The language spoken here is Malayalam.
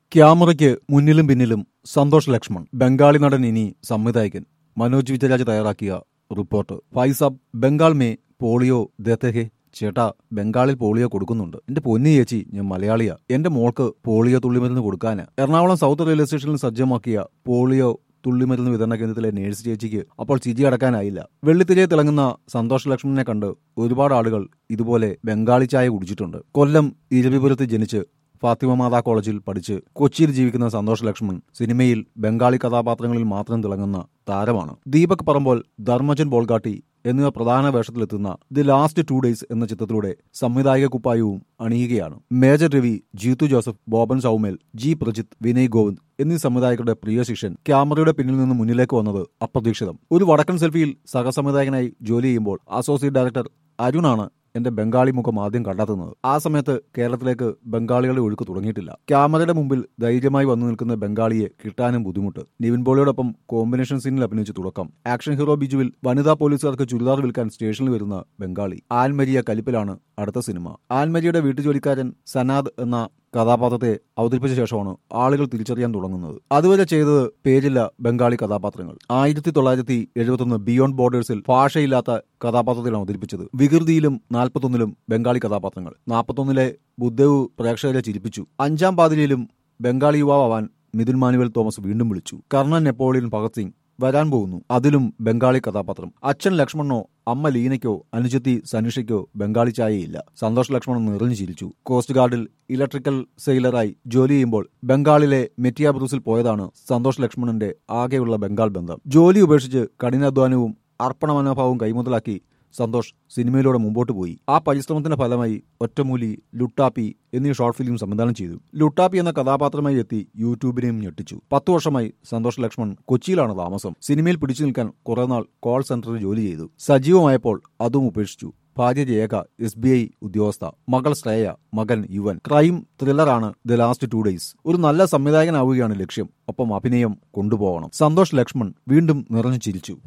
ക്യാമറയ്ക്ക് മുന്നിലും പിന്നിലും സന്തോഷ് ലക്ഷ്മൺ ബംഗാളി നടൻ ഇനി സംവിധായകൻ മനോജ് വിജയരാജ് തയ്യാറാക്കിയ റിപ്പോർട്ട് ഫൈസാബ് ബംഗാൾ മേ പോളിയോ ദേത്തേഹെ ചേട്ടാ ബംഗാളിൽ പോളിയോ കൊടുക്കുന്നുണ്ട് എന്റെ പൊന്നി ചേച്ചി ഞാൻ മലയാളിയാ എന്റെ മോൾക്ക് പോളിയോ തുള്ളിമരുന്ന് കൊടുക്കാനാ എറണാകുളം സൗത്ത് റെയിൽവേ സ്റ്റേഷനിൽ സജ്ജമാക്കിയ പോളിയോ തുള്ളിമരുന്ന് വിതരണ കേന്ദ്രത്തിലെ നേഴ്സ് ചേച്ചിക്ക് അപ്പോൾ ചിരി അടക്കാനായില്ല വെള്ളിത്തിരിയെ തിളങ്ങുന്ന സന്തോഷ് ലക്ഷ്മണനെ കണ്ട് ഒരുപാട് ആളുകൾ ഇതുപോലെ ബംഗാളി ചായ കുടിച്ചിട്ടുണ്ട് കൊല്ലം ഇരവിപുരത്ത് ജനിച്ച് ഫാത്തിമ മാതാ കോളേജിൽ പഠിച്ച് കൊച്ചിയിൽ ജീവിക്കുന്ന സന്തോഷ് ലക്ഷ്മൺ സിനിമയിൽ ബംഗാളി കഥാപാത്രങ്ങളിൽ മാത്രം തിളങ്ങുന്ന താരമാണ് ദീപക് പറമ്പോൾ ധർമ്മജൻ ബോൾഗാട്ടി എന്നിവർ പ്രധാന വേഷത്തിലെത്തുന്ന ദി ലാസ്റ്റ് ടു ഡേയ്സ് എന്ന ചിത്രത്തിലൂടെ സംവിധായക കുപ്പായവും അണിയുകയാണ് മേജർ രവി ജീത്തു ജോസഫ് ബോബൻ സൗമേൽ ജി പ്രജിത്ത് വിനയ് ഗോവിന്ദ് എന്നീ സംവിധായകരുടെ പ്രിയ ശിഷ്യൻ ക്യാമറയുടെ പിന്നിൽ നിന്ന് മുന്നിലേക്ക് വന്നത് അപ്രതീക്ഷിതം ഒരു വടക്കൻ സെൽഫിയിൽ സഹസംവിധായകനായി ജോലി ചെയ്യുമ്പോൾ അസോസിയേറ്റ് ഡയറക്ടർ അരുണാണ് എന്റെ ബംഗാളി മുഖം ആദ്യം കണ്ടെത്തുന്നത് ആ സമയത്ത് കേരളത്തിലേക്ക് ബംഗാളികളുടെ ഒഴുക്ക് തുടങ്ങിയിട്ടില്ല ക്യാമറയുടെ മുമ്പിൽ ധൈര്യമായി വന്നു നിൽക്കുന്ന ബംഗാളിയെ കിട്ടാനും ബുദ്ധിമുട്ട് നിവിൻ പോളിയോടൊപ്പം കോമ്പിനേഷൻ സീനിൽ അഭിനയിച്ച് തുടക്കം ആക്ഷൻ ഹീറോ ബിജുവിൽ വനിതാ പോലീസുകാർക്ക് ചുരിദാർ വിൽക്കാൻ സ്റ്റേഷനിൽ വരുന്ന ബംഗാളി ആൽമരിയ കലിപ്പിലാണ് അടുത്ത സിനിമ ആൽമരിയുടെ വീട്ടുജോലിക്കാരൻ സനാദ് എന്ന കഥാപാത്രത്തെ അവതരിപ്പിച്ച ശേഷമാണ് ആളുകൾ തിരിച്ചറിയാൻ തുടങ്ങുന്നത് അതുവരെ ചെയ്തത് പേരില്ല ബംഗാളി കഥാപാത്രങ്ങൾ ആയിരത്തി തൊള്ളായിരത്തി എഴുപത്തൊന്ന് ബിയോണ്ട് ബോർഡേഴ്സിൽ ഭാഷയില്ലാത്ത കഥാപാത്രത്തിലാണ് അവതരിപ്പിച്ചത് വികൃതിയിലും നാൽപ്പത്തൊന്നിലും ബംഗാളി കഥാപാത്രങ്ങൾ നാൽപ്പത്തൊന്നിലെ ബുദ്ധവ് പ്രേക്ഷകരെ ചിരിപ്പിച്ചു അഞ്ചാം പാതിരിയിലും ബംഗാളി യുവാവാൻ മിഥുൻ മാനുവൽ തോമസ് വീണ്ടും വിളിച്ചു കർണൻ നെപ്പോളിയൻ ഭഗത് സിംഗ് വരാൻ പോകുന്നു അതിലും ബംഗാളി കഥാപാത്രം അച്ഛൻ ലക്ഷ്മണനോ അമ്മ ലീനയ്ക്കോ അനുജത്തി സനുഷയ്ക്കോ ബംഗാളി ചായയില്ല സന്തോഷ് ലക്ഷ്മണൻ നിറഞ്ഞു ചിരിച്ചു കോസ്റ്റ് ഗാർഡിൽ ഇലക്ട്രിക്കൽ സെയിലറായി ജോലി ചെയ്യുമ്പോൾ ബംഗാളിലെ മെറ്റിയ ബ്രൂസിൽ പോയതാണ് സന്തോഷ് ലക്ഷ്മണന്റെ ആകെയുള്ള ബംഗാൾ ബന്ധം ജോലി ഉപേക്ഷിച്ച് കഠിനാധ്വാനവും അർപ്പണ മനോഭാവവും കൈമുതലാക്കി സന്തോഷ് സിനിമയിലൂടെ മുമ്പോട്ട് പോയി ആ പരിശ്രമത്തിന്റെ ഫലമായി ഒറ്റമൂലി ലുട്ടാപ്പി എന്നീ ഷോർട്ട് ഫിലിം സംവിധാനം ചെയ്തു ലുട്ടാപ്പി എന്ന കഥാപാത്രമായി എത്തി യൂട്യൂബിനെയും ഞെട്ടിച്ചു പത്തു വർഷമായി സന്തോഷ് ലക്ഷ്മൺ കൊച്ചിയിലാണ് താമസം സിനിമയിൽ പിടിച്ചു നിൽക്കാൻ കുറെ നാൾ കോൾ സെന്ററിൽ ജോലി ചെയ്തു സജീവമായപ്പോൾ അതും ഉപേക്ഷിച്ചു ഭാര്യ രേഖ എസ് ബി ഐ ഉദ്യോഗസ്ഥ മകൾ ശ്രേയ മകൻ യുവൻ ക്രൈം ത്രില്ലറാണ് ദ ലാസ്റ്റ് ടു ഡേയ്സ് ഒരു നല്ല സംവിധായകനാവുകയാണ് ലക്ഷ്യം ഒപ്പം അഭിനയം കൊണ്ടുപോകണം സന്തോഷ് ലക്ഷ്മൺ വീണ്ടും നിറഞ്ഞു ചിരിച്ചു